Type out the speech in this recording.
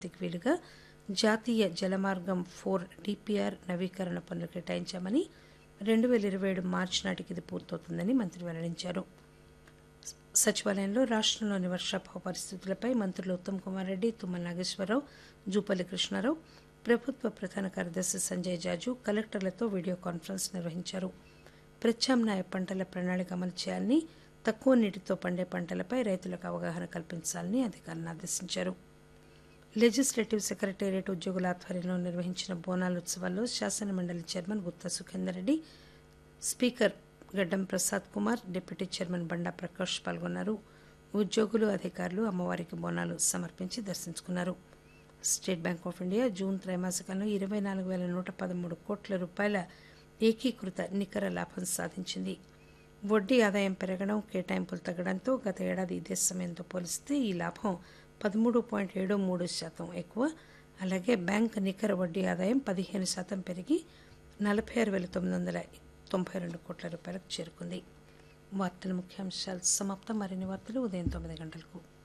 వీలుగా జాతీయ జలమార్గం four DPR నవీకరణ పనులు కేటాయించామని రెండు వేల ఇరవై ఏడు మార్చి నాటికి ఇది పూర్తవుతుందని మంత్రి వెల్లడించారు సచివాలయంలో రాష్ట్రంలోని వర్షాభావ పరిస్థితులపై మంత్రులు ఉత్తమ్ కుమార్ రెడ్డి తుమ్మల నాగేశ్వరరావు జూపల్లి కృష్ణారావు ప్రభుత్వ ప్రధాన కార్యదర్శి సంజయ్ జాజు కలెక్టర్లతో వీడియో కాన్ఫరెన్స్ నిర్వహించారు ప్రత్యామ్నాయ పంటల ప్రణాళిక అమలు చేయాలని తక్కువ నీటితో పండే పంటలపై రైతులకు అవగాహన కల్పించాలని అధికారులను ఆదేశించారు లెజిస్లేటివ్ సెక్రటేరియట్ ఉద్యోగుల ఆధ్వర్యంలో నిర్వహించిన బోనాల ఉత్సవాల్లో శాసనమండలి chairman Gutha Sukhender Reddy speaker Gaddam Prasad Kumar deputy chairman Banda Prakash పాల్గొన్నారు ఉద్యోగులు అధికారులు అమ్మవారికి బోనాలు సమర్పించి దర్శించుకున్నారు state bank of India June త్రైమాసికంలో ఇరవై నాలుగు వేల నూట పదమూడు కోట్ల రూపాయల ఏకీకృత నికర లాభం సాధించింది వడ్డీ ఆదాయం పెరగడం కేటాయింపులు తగ్గడంతో గత ఏడాది ఇదే సమయంతో పోలిస్తే ఈ లాభం పదమూడు పాయింట్ ఏడు మూడు శాతం ఎక్కువ అలాగే బ్యాంక్ నికర వడ్డీ ఆదాయం పదిహేను శాతం పెరిగి నలభై ఆరు వేల తొమ్మిది వందల తొంభై రెండు కోట్ల రూపాయలకు చేరుకుంది వార్తల ముఖ్యాంశాలు సమాప్తం మరిన్ని వార్తలు ఉదయం తొమ్మిది గంటలకు